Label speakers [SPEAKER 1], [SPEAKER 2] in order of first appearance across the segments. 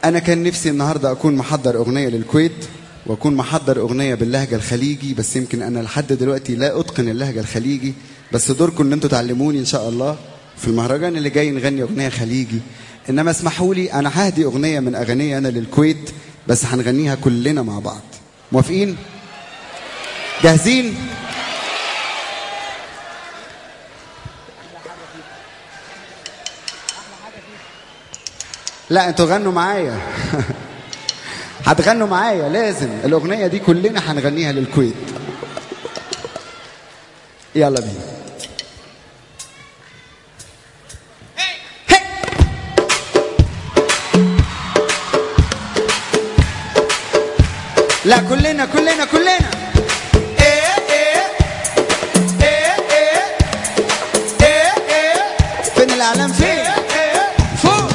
[SPEAKER 1] انا كان نفسي النهارده اكون محضر اغنيه للكويت واكون محضر اغنيه باللهجه الخليجي بس يمكن انا لحد دلوقتي لا اتقن اللهجه الخليجي بس دوركم ان انتوا تعلموني ان شاء الله في المهرجان اللي جاي نغني اغنيه خليجي انما اسمحوا لي انا ههدي اغنيه من اغاني انا للكويت بس هنغنيها كلنا مع بعض موافقين جاهزين لا انتوا غنوا معايا هتغنوا معايا لازم الاغنيه دي كلنا هنغنيها للكويت يلا بينا لا كلنا كلنا كلنا إيه إيه إيه إيه إيه إيه فين الاعلام فين فوق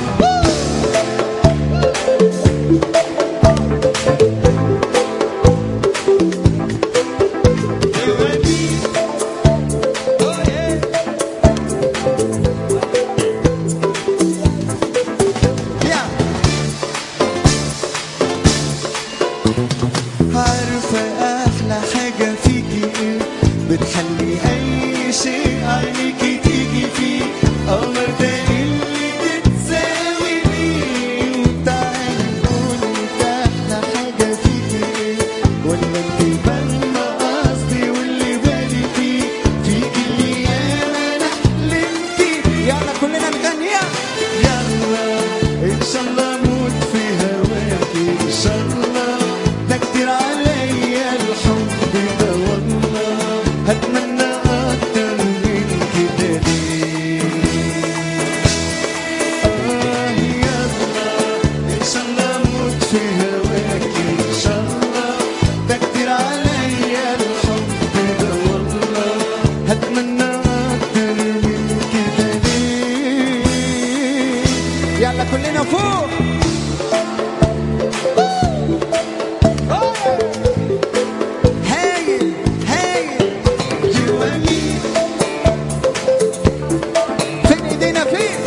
[SPEAKER 1] يا
[SPEAKER 2] عارفة أحلى حاجة فيكي إيه بتخلي أي شيء عينيكي تيجي فيه قمر ده اللي تتساوي بيه وتعالي نقول ده أحلى حاجة فيكي إيه ولا أنت فاهمة قصدي واللي بالي فيه فيكي اللي ياما أنا حلمت بيه
[SPEAKER 1] يلا كلنا نغني يلا
[SPEAKER 2] يلا ان شاء الله اموت في هواك ان شاء الله ده كتير عليا الحب ده والله هتمنى اكتر من كده ليه آه يلا ان شاء الله اموت في هواك ان شاء الله ده كتير عليا الحب ده والله هتمنى اكتر من كده ليه
[SPEAKER 1] يلا كلنا فوق هايل هايل
[SPEAKER 2] You and me
[SPEAKER 1] فين ايدينا فين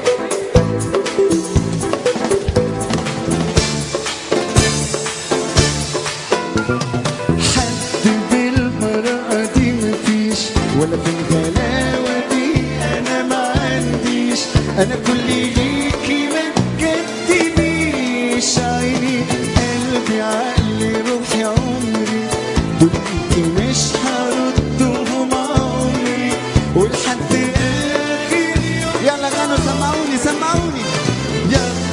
[SPEAKER 2] حد بالمرأة دي مفيش ولا في الغلاوة دي أنا ما عنديش أنا كل ليكي ما تكدبيش عيني قلبي عقلي روحي عمري دول انتي مش هردهم عمري ولحد آخر يوم
[SPEAKER 1] يلا غنوا سمعوني سمعوني
[SPEAKER 2] يلا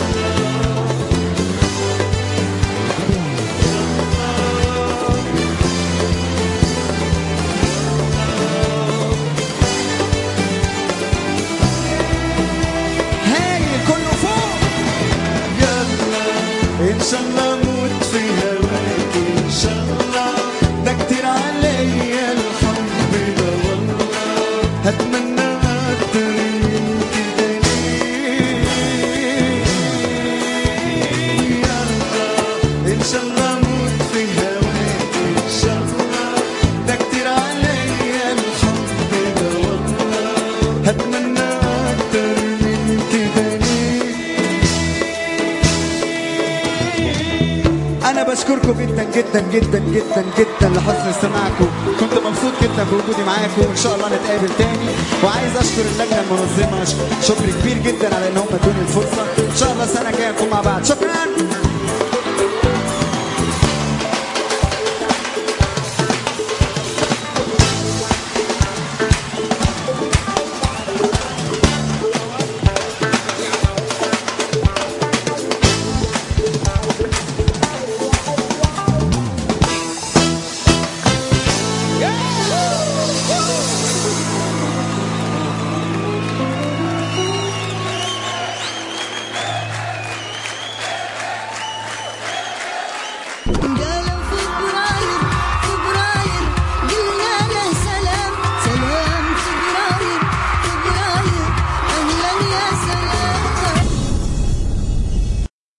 [SPEAKER 1] هايل كله فوق
[SPEAKER 2] يلا ان شاء الله اموت في هواك ان شاء الله ده كتير عليا الحب ده والله هتمنى اكتر من كده ليه يلا ان شاء الله اموت في هواك ان شاء الله ده كتير عليا الحب ده والله هتمنى اكتر من كده ليه
[SPEAKER 1] انا بشكركم جدا جدا جدا جدا جدا لحسن استماعكم كنت مبسوط جدا بوجودي معاكم وان شاء الله نتقابل تاني وعايز اشكر اللجنه المنظمه ش- شكر كبير جدا على ان هم ادوني الفرصه ان شاء الله السنه الجايه نكون مع بعض شكرا